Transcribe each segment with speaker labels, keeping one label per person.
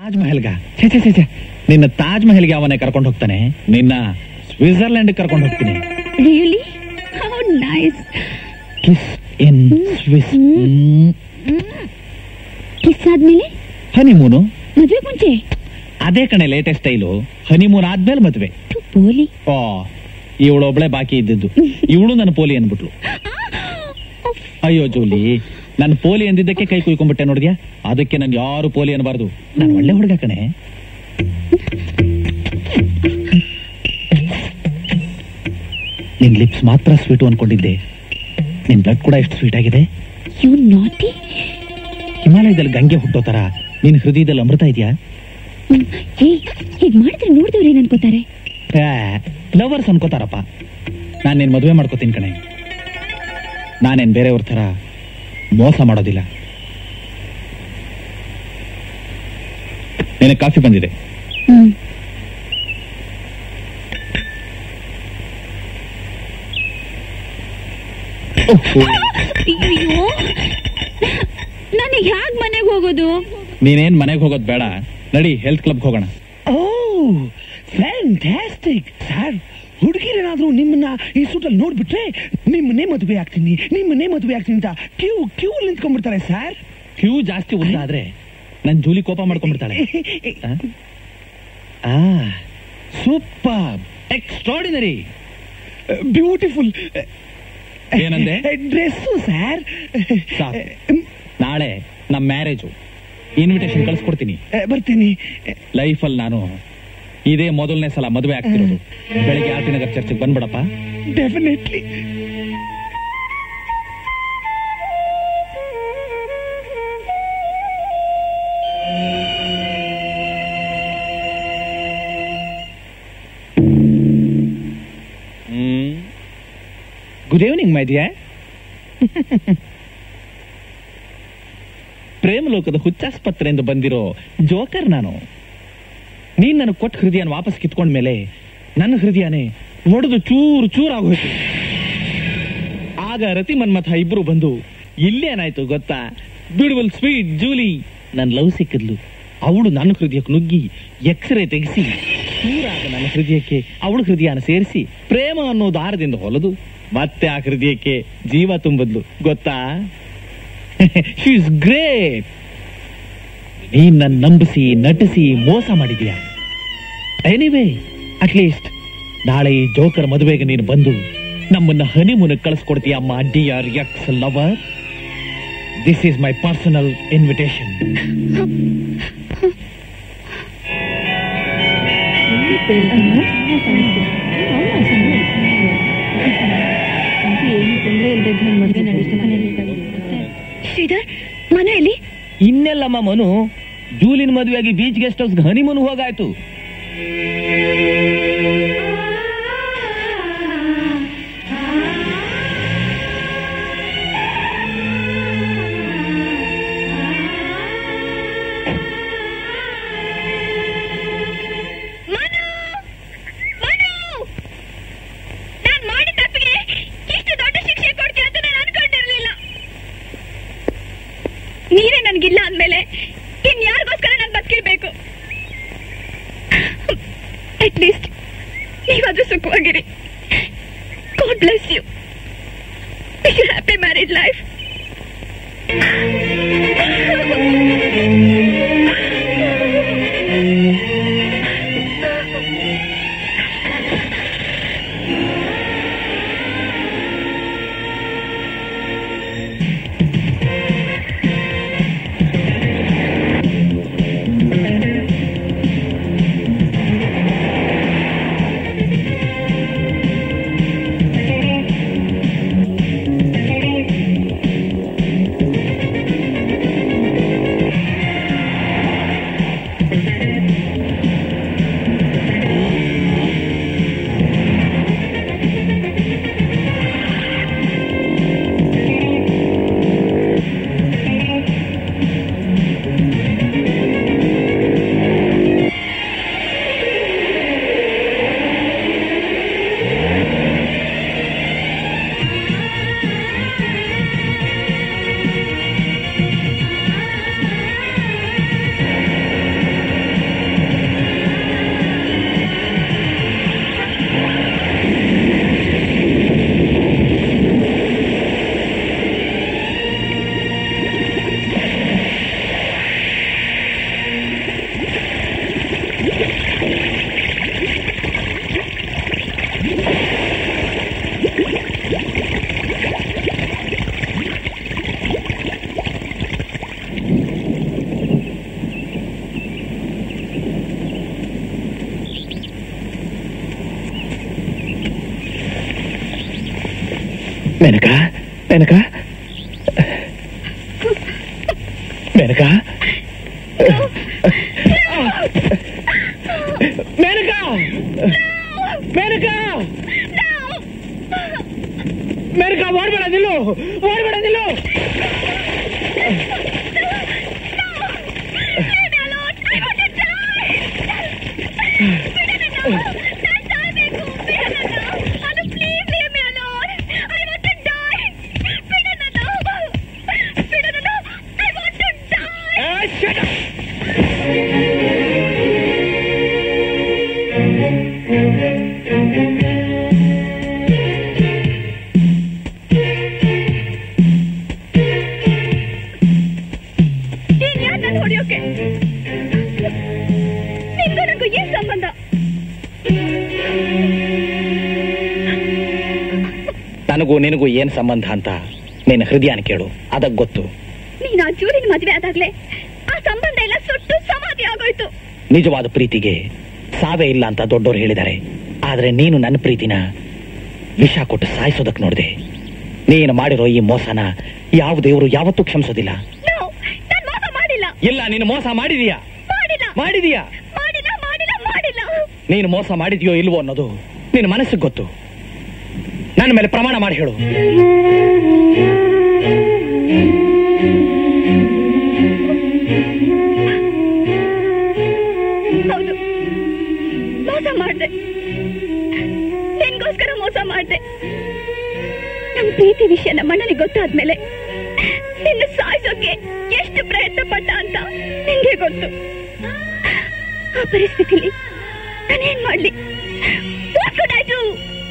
Speaker 1: ತಾಜ್ ಮಹಲ್ಗ ಛೆ ಛೆ ಛೆ ಛೆ. ನಿನ್ನ ತಾಜ್ ಮಹಲ್ಗೆ ಅವನೇ ಕರ್ಕೊಂಡು ಹೋಗ್ತಾನೆ ನಿನ್ನ ಸ್ವಿಟ್ಜರ್ಲೆಂಡ್ ಕರ್ಕೊಂಡು ಹೋಗ್ತೀನಿ
Speaker 2: really how nice
Speaker 1: kiss in Swiss
Speaker 2: kiss ಆದ್ಮೇಲೆ
Speaker 1: ಹನಿಮೂನು
Speaker 2: ಮದ್ವೆ ಮುಂಚೆ
Speaker 1: ಅದೇ ಕಣೆ ಲೇಟೆಸ್ಟ್ ಸ್ಟೈಲು ಹನಿಮೂನ್ ಆದ್ಮೇಲೆ ಮದ್ವೆ
Speaker 2: ಥು, ಪೋಲಿ
Speaker 1: ಓ ಇವಳೊಬ್ಳೆ ಬಾಕಿ ಇದ್ದಿದ್ದು ಇವಳು ನನ್ನ ಪೋಲಿ ಅನ್ಬಿಟ್ಲು ಅಯ್ಯೋ ಜೂಲಿ ನನ್ನ ಪೋಲಿ ಅಂದಿದ್ದಕ್ಕೆ ಕೈ ಕುಯ್ಕೊಂಡ್ಬಿಟ್ಟೆ ನೋಡಿದ್ಯಾ ಅದಕ್ಕೆ ನನ್ ಯಾರು ಪೋಲಿ ಅನ್ಬಾರ್ದು ನಾನು ಒಳ್ಳೆ ಹುಡುಗ ಕಣೆ ನಿನ್ ಲಿಪ್ಸ್ ಮಾತ್ರ ಸ್ವೀಟು ಅನ್ಕೊಂಡಿದ್ದೆ ನಿನ್ ಬ್ಲಡ್ ಕೂಡ ಎಷ್ಟು ಸ್ವೀಟ್ ಆಗಿದೆ
Speaker 2: ಯು ನಾಟಿ
Speaker 1: ಹಿಮಾಲಯದಲ್ಲಿ ಗಂಗೆ ಹುಟ್ಟೋ ತರ ನಿನ್ ಹೃದಯದಲ್ಲಿ ಅಮೃತ ಇದೆಯಾ
Speaker 2: ಹೇ ಹೀಗ್ ಮಾಡಿದ್ರೆ ನೋಡಿದವ್ರು ಏನ್ ಅನ್ಕೋತಾರೆ
Speaker 1: ಲವರ್ಸ್ ಅನ್ಕೋತಾರಪ್ಪ ನಾನ್ ನಿನ್ ಮದುವೆ ಮಾಡ್ಕೋತೀನಿ ಕಣೆ ನಾನೇನ್ ಬೇರೆಯವ್ರ ತರ ಮೋಸ ಮಾಡೋದಿಲ್ಲ ನಿನಗೆ ಕಾಫಿ ಬಂದಿದೆ
Speaker 2: ಹ್ಮ್ ಅಯ್ಯೋ ನನಗೆ ಹ್ಯಾಗ್ ಮನೆಗೆ ಹೋಗೋದು
Speaker 1: ನೀನೇನ್ ಮನೆಗೆ ಹೋಗೋದ್ ಬೇಡ ನಡಿ ಹೆಲ್ತ್ ಕ್ಲಬ್ ಹೋಗೋಣ
Speaker 3: ಓ ಫ್ಯಾಂಟಾಸ್ಟಿಕ್ ಸರ್ ಹುಡುಗಿರೇನಾದ್ರೂ ನಿಮ್ಮನ್ನ ಈ ಸೂಟಲ್ಲಿ ನೋಡ್ಬಿಟ್ರೆ ನಿಮ್ಮನ್ನೇ ಮದುವೆ ಆಗ್ತೀನಿ ನಿಮ್ಮನ್ನೇ ಮದುವೆ ಆಗ್ತೀನಿ ಅಂತ ಕ್ಯೂ ಕ್ಯೂ ನಿಂತ್ಕೊಂಡ್ಬಿಡ್ತಾರೆ ಸರ್
Speaker 1: ಕ್ಯೂ ಜಾಸ್ತಿ ಉದ್ದ ಆದ್ರೆ ನನ್ ಜೂಲಿ ಕೋಪ ಮಾಡ್ಕೊಂಡ್ಬಿಡ್ತಾಳೆ ಆ ಸೂಪರ್ ಎಕ್ಸ್ಟ್ರಾಡಿನರಿ
Speaker 3: ಬ್ಯೂಟಿಫುಲ್
Speaker 1: ಏನಂದೆ?
Speaker 3: ಡ್ರೆಸ್ಸು ಸರ್
Speaker 1: ಸಾಕು. ನಾಳೆ ನಮ್ ಮ್ಯಾರೇಜು ಇನ್ವಿಟೇಷನ್ ಕಳ್ಸ್ಕೊಡ್ತೀನಿ
Speaker 3: ಬರ್ತೀನಿ
Speaker 1: ಲೈಫಲ್ಲಿ ನಾನು ಇದೇ ಮೊದಲನೇ ಸಲ ಮದುವೆ ಆಗ್ತಿರೋದು ಬೆಳಿಗ್ಗೆ ಆರ್ ಟಿ ನಗರ್ ಚರ್ಚಿಗೆ ಬಂದ್ಬಿಡಪ್ಪ
Speaker 3: definitely
Speaker 1: good evening my dear ಪ್ರೇಮ ಲೋಕದ ಹುಚ್ಚಾಸ್ಪತ್ರೆಯಿಂದ ಬಂದಿರೋ ಜೋಕರ್ ನಾನು ನೀನ್ ನನಗೆ ಕೊಟ್ಟ ಹೃದಯನ ವಾಪಸ್ ಕಿತ್ಕೊಂಡ ಮೇಲೆ ನನ್ನ ಹೃದಯನೇ ಒಡೆದು ಚೂರು ಚೂರಾಗೋಯ್ತು ಆಗ ರತಿ ಮನ್ಮಥ ಇಬ್ರು ಬಂದು ಇಲ್ಲೇನಾಯ್ತು ಗೊತ್ತಾ ಬ್ಯೂಟಿಫುಲ್ ಸ್ವೀಟ್ ಜೂಲಿ ನನ್ ಲವ್ ಸಿಕ್ಕಿದ್ಲು ಅವಳು ನನ್ನ ಹೃದಯಕ್ಕೆ ನುಗ್ಗಿ ಎಕ್ಸ್ರೇ ತೆಗೆಸಿ ಚೂರಾಗ ನನ್ನ ಹೃದಯಕ್ಕೆ ಅವಳ ಹೃದಯನ ಸೇರಿಸಿ ಪ್ರೇಮ ಅನ್ನೋ ದಾರದಿಂದ ಹೊಲದು ಮತ್ತೆ ಆ ಹೃದಯಕ್ಕೆ ಜೀವ ತುಂಬದ್ಲು ಗೊತ್ತಾ ಇಸ್ ಗ್ರೇಟ್ ನೀನ್ ನನ್ನ ನಂಬಿಸಿ ನಟಿಸಿ ಮೋಸ ಮಾಡಿದ್ಯಾ ಎನಿವೇ ಅಟ್ಲೀಸ್ಟ್ ನಾಳೆ ಈ ಜೋಕರ್ ಮದುವೆಗೆ ನೀನು ಬಂದು ನಮ್ಮನ್ನ ಹನಿಮೂನ್ ಕಳಿಸ್ಕೊಡ್ತೀಯ ಅಮ್ಮ dear ex lover this is my personal invitation
Speaker 2: Shridhar ಮನೆಯಲ್ಲಿ
Speaker 4: ಇನ್ನೆಲ್ಲಮ್ಮ ಮನು ಜೂಲಿನ ಮದುವೆಯಾಗಿ ಬೀಚ್ ಗೆಸ್ಟ್ ಹೌಸ್ ಹನಿಮೂನ್ ಹೋಗಾಯ್ತು
Speaker 2: ಮನು ಮನು ನಾನ್ ಮಾಡಿದ ತಪ್ಪಿಗೆ ಇಷ್ಟು ದೊಡ್ಡ ಶಿಕ್ಷೆ ಕೊಡ್ತೀಯ ಅಂತ ನಾನು ಅನ್ಕೊಂಡಿರ್ಲಿಲ್ಲ ನೀವೇ ನನ್ಗಿಲ್ಲ ಅಂದ್ಮೇಲೆ ಇನ್ ಯಾರಿಗೋಸ್ಕರ ನಾನು ಬದುಕಿರ್ಬೇಕು ಅಟ್ ಲೀಸ್ಟ್ ನೀವಾದ್ರೂ ಸುಖವಾಗಿರಿ God bless you happy married life
Speaker 1: Menaka Menaka Menaka Menaka Menaka Menaka ಓಡ್ಬೇಡ ನಿಲ್ಲು ಓಡ್ಬೇಡ ನಿಲ್ಲು ಆ, shut up.
Speaker 2: ಹೊಡಿಯೋಕೆ ನಿಮ್ಗೂ ನನಗೂ ಏನ್ ಸಂಬಂಧ
Speaker 1: ನನಗೂ ನಿನಗೂ ಏನ್ ಸಂಬಂಧ ಅಂತ ನಿನ್ನ ಹೃದಯನ ಕೇಳು ಅದಕ್ ಗೊತ್ತು
Speaker 2: ನೀನ್ ಆ ಜೂಲಿನ ಮದ್ವೆ ಆದಾಗ್ಲೇ ಆ ಸಂಬಂಧ ಎಲ್ಲ ಸುಟ್ಟು ಸಮಾಧಿ ಆಗೋಯ್ತು
Speaker 1: ನಿಜವಾದ ಪ್ರೀತಿಗೆ ಸಾವೇ ಇಲ್ಲ ಅಂತ ದೊಡ್ಡೋರು ಹೇಳಿದ್ದಾರೆ ಆದ್ರೆ ನೀನು ನನ್ನ ಪ್ರೀತಿನ ವಿಷ ಕೊಟ್ಟು ಸಾಯಿಸೋದಕ್ ನೋಡಿದೆ ನೀನು ಮಾಡಿರೋ ಈ ಮೋಸನ ಯಾವ ದೇವರು ಯಾವತ್ತೂ ಕ್ಷಮಿಸೋದಿಲ್ಲ
Speaker 2: No, ನಾನ್ ಮೋಸ ಮಾಡಿಲ್ಲ
Speaker 1: ಇಲ್ಲ ನೀನು ಮೋಸ ಮಾಡಿದೀಯಾ
Speaker 2: ಮಾಡಿಲ್ಲ
Speaker 1: ಮಾಡಿದೀಯಾ
Speaker 2: ಮಾಡಿಲ್ಲ ಮಾಡಿಲ್ಲ ಮಾಡಿಲ್ಲ
Speaker 1: ನೀನು ಮೋಸ ಮಾಡಿದ್ಯೋ ಇಲ್ವೋ ಅನ್ನೋದು ನಿನ್ನ ಮನಸ್ಸಿಗೆ ಗೊತ್ತು ನನ್ನ ಮೇಲೆ ಪ್ರಮಾಣ ಮಾಡಿ ಹೇಳು
Speaker 2: ಹೌದು ಮೋಸ ಮಾಡ್ದೆ ನಿನ್ಗೋಸ್ಕರ ಮೋಸ ಮಾಡ್ದೆ ನಮ್ ಪ್ರೀತಿ ವಿಷಯ ನಮ್ಮ ಅಣ್ಣನಿಗೆ ಗೊತ್ತಾದ್ಮೇಲೆ ನಿನ್ನ ಸಾಯಿಸೋಕೆ ಎಷ್ಟು ಪ್ರಯತ್ನ ಪಟ್ಟ ಅಂತ ನಿಂಗೆ ಗೊತ್ತು ಆ ಪರಿಸ್ಥಿತಿಲಿ ನಾನೇನ್ ಮಾಡ್ಲಿ What could I do?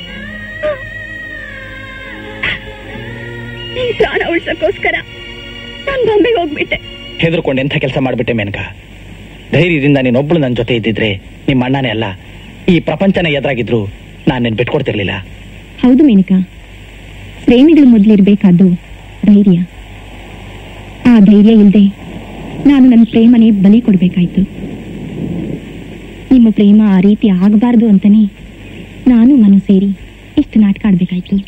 Speaker 2: ನಿನ್ ಪ್ರಾಣ ಉಳ್ಸಕ್ಕೋಸ್ಕರ ನಾನ್ ಬಾಂಬೆಗೆ ಹೋಗ್ಬಿಟ್ಟೆ
Speaker 1: ಹೆದರ್ಕೊಂಡು ಎಂಥ ಕೆಲಸ ಮಾಡ್ಬಿಟ್ಟೆ ಮೇನಕ ಧೈರ್ಯದಿಂದ ನೀನೊಬ್ಳು ನನ್ನ ಜೊತೆ ಇದ್ದಿದ್ರೆ ನಿಮ್ಮ ಅಣ್ಣನೇ ಅಲ್ಲ ಈ ಪ್ರಪಂಚನ ಎದುರಾಗಿದ್ರು ನಾನು ನಿನ್ ಬಿಟ್ಕೊಡ್ತಿರ್ಲಿಲ್ಲ
Speaker 5: ಹೌದು ಮೇನಕಾ ಪ್ರೇಮಿಗಳು ಮೊದಲಿರ್ಬೇಕಾದ್ದು ಧೈರ್ಯ ಆ ಧೈರ್ಯ ಇಲ್ಲದೆ ನಾನು ನನ್ನ ಪ್ರೇಮನೇ ಬಲಿ ಕೊಡ್ಬೇಕಾಯ್ತು ನಿಮ್ಮ ಪ್ರೇಮ ಆ ರೀತಿ ಆಗಬಾರ್ದು ಅಂತಾನೆ ನಾನು ಮನು ಸೇರಿ ಇಷ್ಟು ನಾಟಕ ಆಡ್ಬೇಕಾಯ್ತು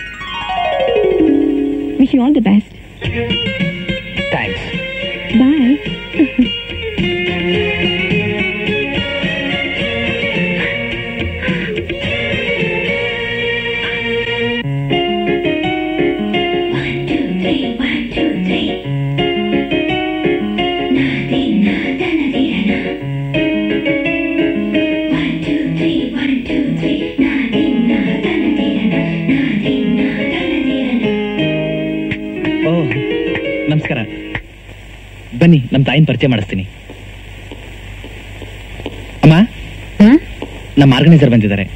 Speaker 5: wish you all the best
Speaker 1: thanks
Speaker 5: bye
Speaker 1: ಓ ನಮಸ್ಕಾರ ಬನ್ನಿ ನಮ್ಮ ತಾಯಿನ ಪರಿಚಯ ಮಾಡಿಸ್ತೀನಿ ಅಮ್ಮ ನಮ್ಮ ಆರ್ಗನೈಸರ್ ಬಂದಿದ್ದಾರೆ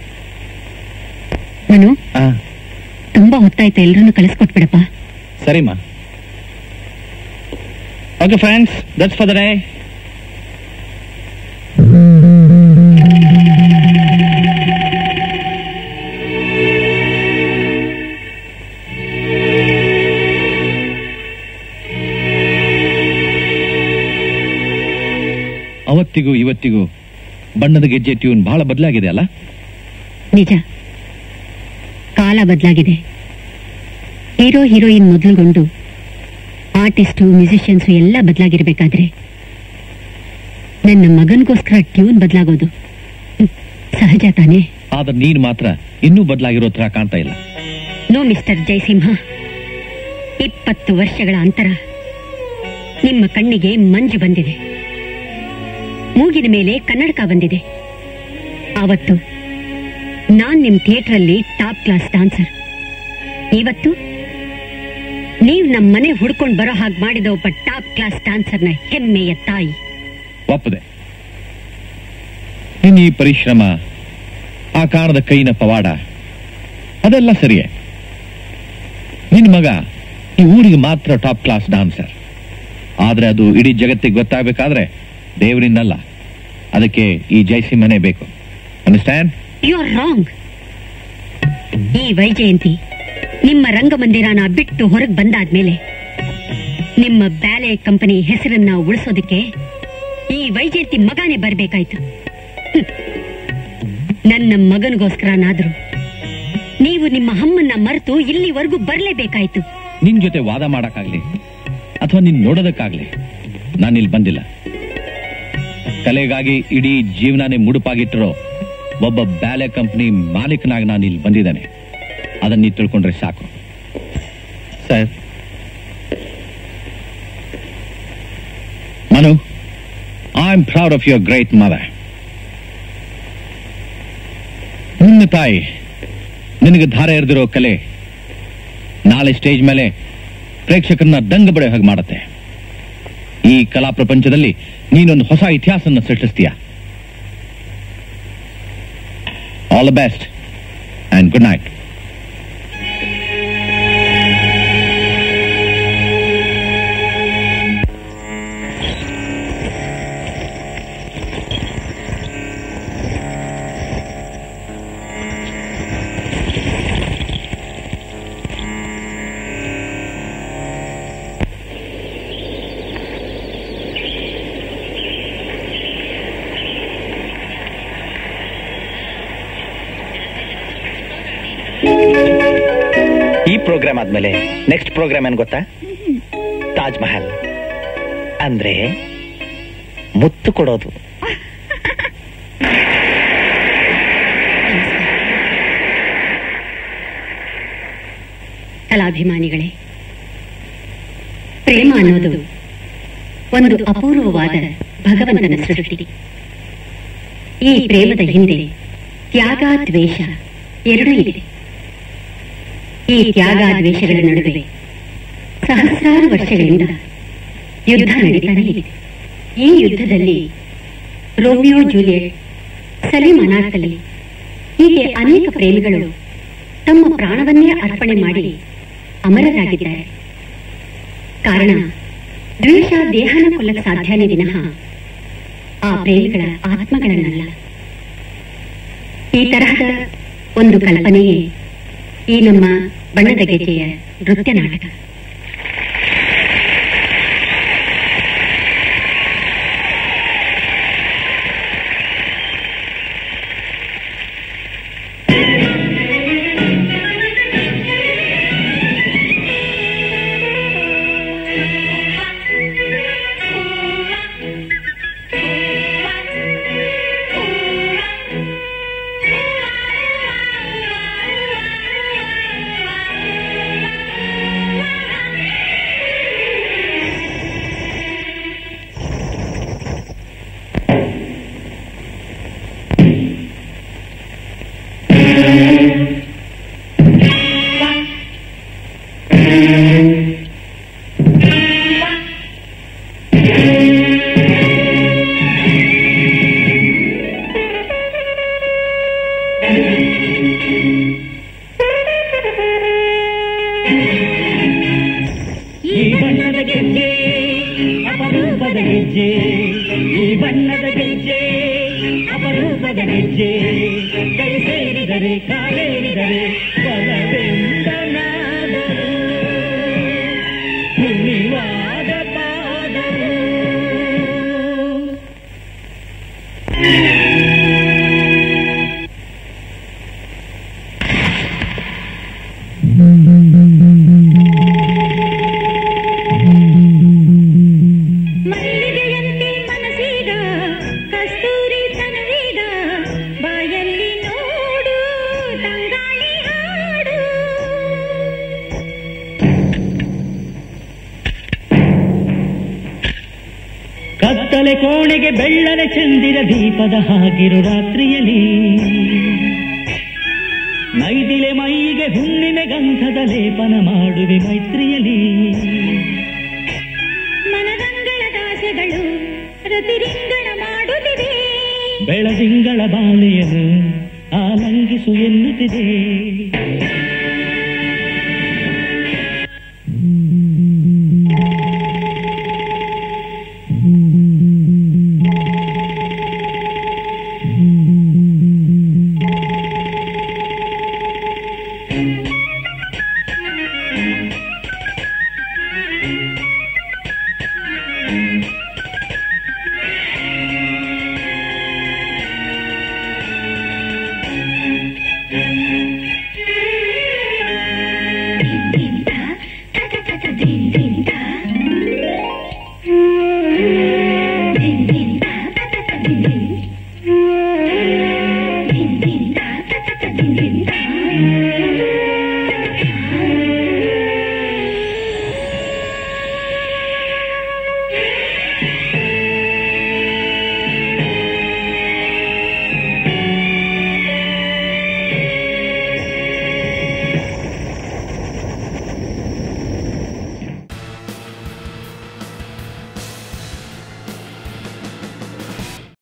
Speaker 5: ಮನು
Speaker 1: ಹಾ
Speaker 5: ತುಂಬಾ ಹೊತ್ತಾಯ್ತು ಎಲ್ರನ್ನೂ ಕಳಿಸ್ಕೊಟ್ಬಿಡಪ್ಪ
Speaker 1: ಸರಿಮ್ಮ okay friends that's for the day ಅವತ್ತಿಗೂ ಇವತ್ತಿಗೂ ಬಣ್ಣದ ಗೆಜ್ಜೆ ಟ್ಯೂನ್ ಬಹಳ ಬದಲಾಗಿದೆ ಅಲ್ಲ
Speaker 5: ನಿಜ ಕಾಲ ಬದಲಾಗಿದೆ ಹೀರೋ ಹೀರೋಯಿನ್ ಮೊದಲುಗೊಂಡು ಆರ್ಟಿಸ್ಟು ಮ್ಯೂಸಿಷಿಯನ್ಸು ಎಲ್ಲ ಬದಲಾಗಿರ್ಬೇಕಾದ್ರೆ ನನ್ನ ಮಗನಿಗೋಸ್ಕರ ಟ್ಯೂನ್ ಬದಲಾಗೋದು ಹ್ಮ್, ಸಹಜ ತಾನೇ
Speaker 1: ಆದ್ರೆ ನೀನು ಮಾತ್ರ ಇನ್ನೂ ಬದಲಾಗಿರೋ ತರ ಕಾಣ್ತಾ ಇಲ್ಲ
Speaker 5: ನೋ ಮಿಸ್ಟರ್ ಜಯಸಿಂಹ ಇಪ್ಪತ್ತು ವರ್ಷಗಳ ಅಂತರ ನಿಮ್ಮ ಕಣ್ಣಿಗೆ ಮಂಜು ಬಂದಿದೆ ಮೂಗಿನ ಮೇಲೆ ಕನ್ನಡಕ ಬಂದಿದೆ ಆವತ್ತು ನಾನ್ ನಿಮ್ ಥಿಯೇಟ್ರಲ್ಲಿ ಟಾಪ್ ಕ್ಲಾಸ್ ಡಾನ್ಸರ್ ಇವತ್ತು ನೀವ್ ನಮ್ ಮನೆ ಹುಡ್ಕೊಂಡ್ ಬರೋ ಹಾಗೆ ಮಾಡಿದ ಒಬ್ಬ ಟಾಪ್ ಕ್ಲಾಸ್ ಡಾನ್ಸರ್ನ ಹೆಮ್ಮೆಯ ತಾಯಿ
Speaker 1: ಒಪ್ಪದೆ ನಿನ್ನ ಈ ಪರಿಶ್ರಮ ಆ ಕಾಣದ ಕೈನ ಪವಾಡ ಅದೆಲ್ಲ ಸರಿಯೇ ನಿನ್ನ ಮಗ ಈ ಊರಿಗೆ ಮಾತ್ರ ಟಾಪ್ ಕ್ಲಾಸ್ ಡಾನ್ಸರ್ ಆದ್ರೆ ಅದು ಇಡೀ ಜಗತ್ತಿಗೆ ಗೊತ್ತಾಗಬೇಕಾದ್ರೆ ದೇವರಿನ್ನಲ್ಲ ಅದಕ್ಕೆ ಈ ಜಯಸಿಂಹನೇ ಬೇಕು ಅಂಡರ್ಸ್ಟ್ಯಾಂಡ್
Speaker 5: ಯು ಆರ್ ರಾಂಗ್ ಈ ವೈಜಯಂತಿ ನಿಮ್ಮ ರಂಗಮಂದಿರನ ಬಿಟ್ಟು ಹೊರಗೆ ಬಂದಾದ್ಮೇಲೆ ನಿಮ್ಮ ಬ್ಯಾಲೆ ಕಂಪನಿ ಹೆಸರನ್ನ ಉಳಿಸೋದಕ್ಕೆ ಈ ವೈಜಯಂತಿ ಮಗನೇ ಬರ್ಬೇಕಾಯ್ತು ಹ್ಮ್. ನನ್ನ ಮಗನಿಗೋಸ್ಕರನಾದ್ರೂ ನೀವು ನಿಮ್ಮ ಅಮ್ಮನ್ನ ಮರೆತು ಇಲ್ಲಿವರೆಗೂ ಬರ್ಲೇಬೇಕಾಯ್ತು
Speaker 1: ನಿನ್ ಜೊತೆ ವಾದ ಮಾಡಕ್ಕಾಗ್ಲಿ ಅಥವಾ ನಿನ್ ನೋಡೋದಕ್ಕಾಗ್ಲಿ ನಾನು ಇಲ್ಲಿ ಬಂದಿಲ್ಲ ಕಲೆಗಾಗಿ ಇಡೀ ಜೀವನನೇ ಮುಡುಪಾಗಿಟ್ಟಿರೋ ಒಬ್ಬ ಬ್ಯಾಲೆ ಕಂಪನಿ ಮಾಲೀಕನಾಗಿ ನಾನು ಇಲ್ಲಿ ಬಂದಿದ್ದೇನೆ ಅದನ್ನ ನೀವು ತಿಳ್ಕೊಂಡ್ರೆ ಸಾಕು sir Manu I am proud of your great mother ನಿನ್ನ ತಾಯಿ ನಿನಗೆ ಧಾರೆ ಎರೆದಿರೋ ಕಲೆ ನಾಳೆ ಸ್ಟೇಜ್ ಮೇಲೆ ಪ್ರೇಕ್ಷಕರನ್ನ ದಂಗ ಬಡೆ ಹಾಗೆ ಮಾಡುತ್ತೆ ಈ ಕಲಾ ಪ್ರಪಂಚದಲ್ಲಿ ನೀನೊಂದು ಹೊಸ ಇತಿಹಾಸನ ಸೃಷ್ಟಿಸ್ತೀಯ all the best and good night
Speaker 3: ಈ ಪ್ರೋಗ್ರಾಮ್ ಆದ್ಮೇಲೆ ನೆಕ್ಸ್ಟ್ ಪ್ರೋಗ್ರಾಮ್ ಏನ್ ಗೊತ್ತಾ ತಾಜ್ ಮಹಲ್ ಅಂದ್ರೆ ಮುತ್ತು ಕೊಡೋದು
Speaker 5: ಕಲಾಭಿಮಾನಿಗಳೇ ಪ್ರೇಮ ಅನ್ನೋದು ಒಂದು ಅಪೂರ್ವವಾದ ಭಗವಂತನ ಸೃಷ್ಟಿ ಈ ಪ್ರೇಮದ ಹಿಂದೆ ತ್ಯಾಗ ದ್ವೇಷ ಎರಡೂ ಇದೆ ಈ ತ್ಯಾಗ ದ್ವೇಷಗಳ ನಡುವೆ ಸಹಸ್ರಾರು ವರ್ಷಗಳಿಂದ ಯುದ್ಧ ನಡೀತಾನೆ ಇದೆ ಈ ಯುದ್ಧದಲ್ಲಿ ರೋಮಿಯೋ ಜೂಲಿಯಟ್ ಸಲೀಂ ಅನಾರ್ಕಲಿ ಹೀಗೆ ಅನೇಕ ಪ್ರೇಮಿಗಳು ತಮ್ಮ ಪ್ರಾಣವನ್ನೇ ಅರ್ಪಣೆ ಮಾಡಿ ಅಮರರಾಗಿದ್ದಾರೆ ಕಾರಣ ದ್ವೇಷ ದೇಹನ ಕೊಲ್ಲಕ್ಕೆ ಸಾಧ್ಯನೇ ವಿನಃ ಆ ಪ್ರೇಮಿಗಳ ಆತ್ಮಗಳನ್ನಲ್ಲ ಈ ತರಹದ ಒಂದು ಕಲ್ಪನೆಯೇ ಈ ನಮ್ಮ ಬಣ್ಣದ ಗೆಜೆಯ ನೃತ್ಯ ನಾಟಕ
Speaker 4: ಈ ಬಣ್ಣದ ಗೆಜ್ಜೆ ಅಪರೂಪದ ಗೆಜ್ಜೆ ಈ ಬಣ್ಣದ ಗೆಜ್ಜೆ ಅಪರೂಪದ ಗೆಜ್ಜೆ ಕೈ ಸೇರಿದರೆ ಕಾಲೇರಿದರೆ ಬಲವೆಂದನಾದರು ಪುಣ್ಯವಾದ ಪಾದರು
Speaker 2: ಮಲ್ಲಿಗೆಯಂತೆ ಮನಸೀಗ ಕಸ್ತೂರಿ ತನವೀಗ ಬಾಯಲ್ಲಿ ನೋಡು ತಂಗಾಳಿ ಹಾಡು
Speaker 4: ಕತ್ತಲೆ ಕೋಣೆಗೆ ಬೆಳ್ಳನೆ ಚಂದಿರ ದೀಪದ ಹಾಗಿರು ರಾತ್ರಿಯಲ್ಲಿ ಮೈದಿಲೆ ಮೈಗೆ ಹುಣ್ಣಿಮೆ ಗಂಧದ ಲೇಪನ ಮಾಡುವೆ ಮೈತ್ರಿಯಲ್ಲಿ
Speaker 2: ಮನದಂಗಳ ದಾಸೆಗಳು ರತಿರಿಂಗಣ ಮಾಡುತ್ತಿದೆ
Speaker 4: ಬೆಳದಿಂಗಳ ಬಾಳೆಯನ್ನು ಆಲಂಗಿಸು ಎನ್ನುತ್ತಿದೆ